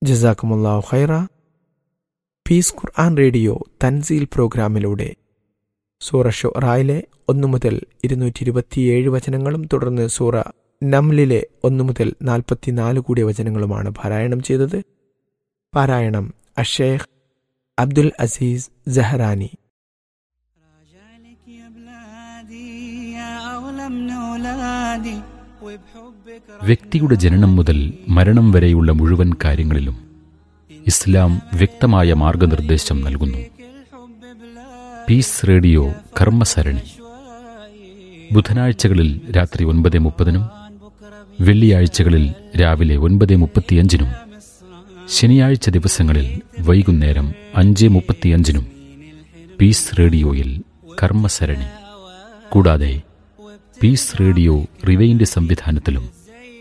ജസാക്കുമുല്ലാഹു ഖൈറ പീസ് ഖുർആൻ റേഡിയോ തൻസീൽ പ്രോഗ്രാമിലൂടെ സൂറ ഷൊറായിലെ ഒന്നു മുതൽ ഇരുന്നൂറ്റി ഇരുപത്തിയേഴ് വചനങ്ങളും തുടർന്ന് സൂറ നംലിലെ ഒന്നു മുതൽ നാൽപ്പത്തിനാല് കൂടിയ വചനങ്ങളുമാണ് പാരായണം ചെയ്തത് പാരായണം അഷേഖ് അബ്ദുൽ അസീസ് ജഹറാനി راجعلك يا بلادي يا أغلى من أولادي وبحبك വ്യക്തിയുടെ ജനനം മുതൽ മരണം വരെയുള്ള മുഴുവൻ കാര്യങ്ങളിലും ഇസ്ലാം വ്യക്തമായ മാർഗനിർദ്ദേശം നൽകുന്നു الحب بلا പീസ് റേഡിയോ കർമ്മസരണി ബുധനാഴ്ചകളിൽ രാത്രി ഒൻപത് മുപ്പതിനും വെള്ളിയാഴ്ചകളിൽ രാവിലെ ഒൻപത് മുപ്പത്തിയഞ്ചിനും ശനിയാഴ്ച ദിവസങ്ങളിൽ വൈകുന്നേരം അഞ്ച് മുപ്പത്തിയഞ്ചിനും പീസ് റേഡിയോയിൽ കർമ്മസരണി കൂടാതെ പീസ് റേഡിയോ റിവൈൻഡ് സംവിധാനത്തിലും